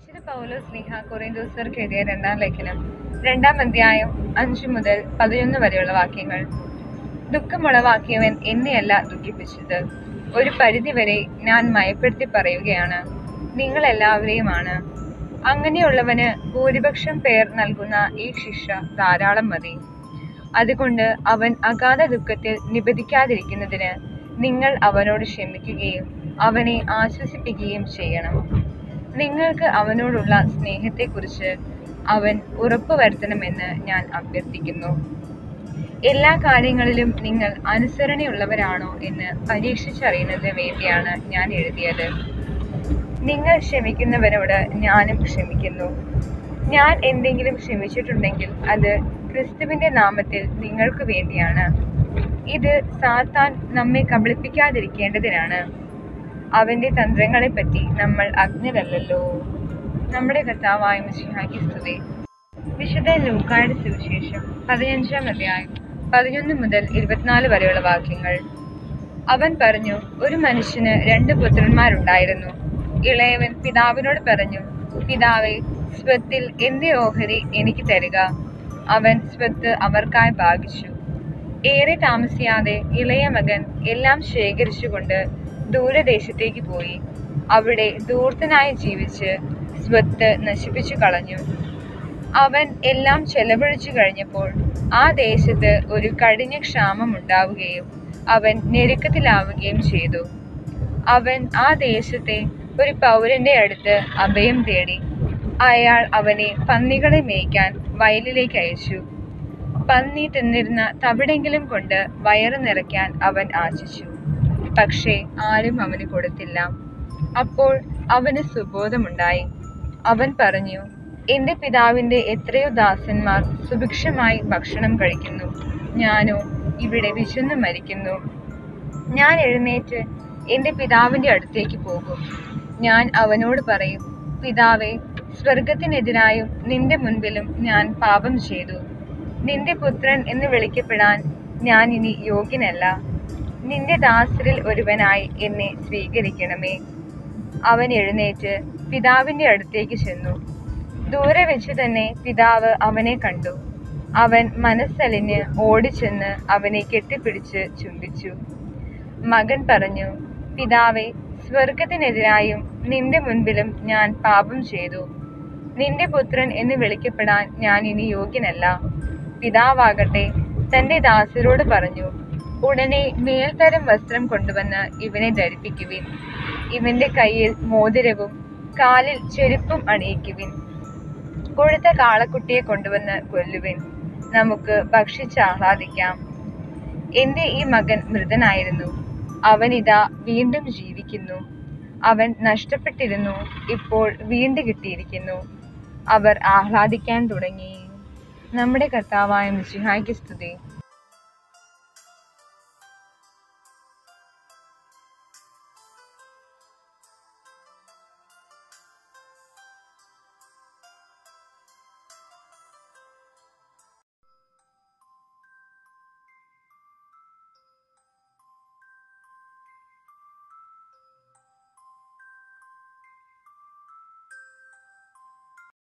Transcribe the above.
വിശുദ്ധ പൗലോസ് സ്നേഹ കൊറിന്തോസർക്ക് എഴുതിയ രണ്ടാം ലേഖനം രണ്ടാം അധ്യായം അഞ്ചു മുതൽ പതിനൊന്ന് വരെയുള്ള വാക്യങ്ങൾ ദുഃഖമുളവാക്കിയവൻ എന്നെയല്ല ദുഃഖിപ്പിച്ചത് ഒരു പരിധിവരെ ഞാൻ മയപ്പെടുത്തി പറയുകയാണ് നിങ്ങൾ എല്ലാവരെയുമാണ് അങ്ങനെയുള്ളവന് ഭൂരിപക്ഷം പേർ നൽകുന്ന ഈ ശിക്ഷ ധാരാളം മതി അതുകൊണ്ട് അവൻ അഗാധ ദുഃഖത്തിൽ നിബദിക്കാതിരിക്കുന്നതിന് നിങ്ങൾ അവനോട് ക്ഷമിക്കുകയും അവനെ ആശ്വസിപ്പിക്കുകയും ചെയ്യണം നിങ്ങൾക്ക് അവനോടുള്ള സ്നേഹത്തെക്കുറിച്ച് അവൻ ഉറപ്പുവരുത്തണമെന്ന് ഞാൻ അഭ്യർത്ഥിക്കുന്നു എല്ലാ കാര്യങ്ങളിലും നിങ്ങൾ അനുസരണയുള്ളവരാണോ എന്ന് പരീക്ഷിച്ചറിയുന്നതിന് വേണ്ടിയാണ് ഞാൻ എഴുതിയത് നിങ്ങൾ ക്ഷമിക്കുന്നവരോട് ഞാനും ക്ഷമിക്കുന്നു ഞാൻ എന്തെങ്കിലും ക്ഷമിച്ചിട്ടുണ്ടെങ്കിൽ അത് ക്രിസ്തുവിന്റെ നാമത്തിൽ നിങ്ങൾക്ക് വേണ്ടിയാണ് ഇത് സാത്താൻ നമ്മെ കബളിപ്പിക്കാതിരിക്കേണ്ടതിനാണ് അവന്റെ തന്ത്രങ്ങളെപ്പറ്റി നമ്മൾ അജ്ഞരല്ലല്ലോ നമ്മുടെ കർത്താവായ മിശിഹാക്കി സ്തുതി വിശുദ്ധ ലൂക്കായുടെ സുവിശേഷം പതിനഞ്ചാം അധ്യായം പതിനൊന്ന് മുതൽ ഇരുപത്തിനാല് വരെയുള്ള വാക്യങ്ങൾ അവൻ പറഞ്ഞു ഒരു മനുഷ്യന് രണ്ട് പുത്രന്മാരുണ്ടായിരുന്നു ഇളയവൻ പിതാവിനോട് പറഞ്ഞു പിതാവേ സ്വത്തിൽ എന്റെ ഓഹരി എനിക്ക് തരിക അവൻ സ്വത്ത് അവർക്കായി ഭാഗിച്ചു ഏറെ താമസിയാതെ ഇളയ മകൻ എല്ലാം ശേഖരിച്ചുകൊണ്ട് ദൂരദേശത്തേക്ക് പോയി അവിടെ ദൂർത്തനായി ജീവിച്ച് സ്വത്ത് നശിപ്പിച്ചു കളഞ്ഞു അവൻ എല്ലാം ചെലവഴിച്ചു കഴിഞ്ഞപ്പോൾ ആ ദേശത്ത് ഒരു കഠിന ക്ഷാമം ഉണ്ടാവുകയും അവൻ ഞെരുക്കത്തിലാവുകയും ചെയ്തു അവൻ ആ ദേശത്തെ ഒരു പൗരന്റെ അടുത്ത് അഭയം തേടി അയാൾ അവനെ പന്നികളെ മേയ്ക്കാൻ വയലിലേക്ക് അയച്ചു പന്നി തിന്നിരുന്ന തവിടെങ്കിലും കൊണ്ട് വയറ് നിറയ്ക്കാൻ അവൻ ആശിച്ചു പക്ഷേ ആരും അവന് കൊടുത്തില്ല അപ്പോൾ അവന് സുബോധമുണ്ടായി അവൻ പറഞ്ഞു എന്റെ പിതാവിന്റെ എത്രയോ ദാസന്മാർ സുഭിക്ഷമായി ഭക്ഷണം കഴിക്കുന്നു ഞാനോ ഇവിടെ വിശന്നു മരിക്കുന്നു ഞാൻ എഴുന്നേറ്റ് എന്റെ പിതാവിന്റെ അടുത്തേക്ക് പോകും ഞാൻ അവനോട് പറയും പിതാവേ സ്വർഗത്തിനെതിരായും നിന്റെ മുൻപിലും ഞാൻ പാപം ചെയ്തു നിന്റെ പുത്രൻ എന്ന് വിളിക്കപ്പെടാൻ ഞാൻ ഇനി യോഗ്യനല്ല നിന്റെ ദാസരിൽ ഒരുവനായി എന്നെ സ്വീകരിക്കണമേ അവൻ എഴുന്നേറ്റ് പിതാവിന്റെ അടുത്തേക്ക് ചെന്നു ദൂരെ വെച്ച് തന്നെ പിതാവ് അവനെ കണ്ടു അവൻ മനസ്സലിഞ്ഞ് ഓടിച്ചെന്ന് അവനെ കെട്ടിപ്പിടിച്ച് ചുംബിച്ചു മകൻ പറഞ്ഞു പിതാവേ സ്വർഗത്തിനെതിരായും നിന്റെ മുൻപിലും ഞാൻ പാപം ചെയ്തു നിന്റെ പുത്രൻ എന്ന് വിളിക്കപ്പെടാൻ ഞാൻ ഇനി യോഗ്യനല്ല പിതാവാകട്ടെ തന്റെ ദാസരോട് പറഞ്ഞു ഉടനെ മേൽത്തരം വസ്ത്രം കൊണ്ടുവന്ന് ഇവനെ ധരിപ്പിക്കുവിൻ ഇവന്റെ കയ്യിൽ മോതിരവും കാലിൽ ചെരുപ്പും അണിയിക്കുവിൻ കൊഴുത്ത കാളക്കുട്ടിയെ കൊണ്ടുവന്ന് കൊല്ലുവിൻ നമുക്ക് ഭക്ഷിച്ചാഹ്ലാദിക്കാം എന്റെ ഈ മകൻ മൃതനായിരുന്നു അവൻ ഇതാ വീണ്ടും ജീവിക്കുന്നു അവൻ നഷ്ടപ്പെട്ടിരുന്നു ഇപ്പോൾ വീണ്ടും കിട്ടിയിരിക്കുന്നു അവർ ആഹ്ലാദിക്കാൻ തുടങ്ങി നമ്മുടെ കർത്താവായ മിശിഹായ്ക്ക് സ്തുതി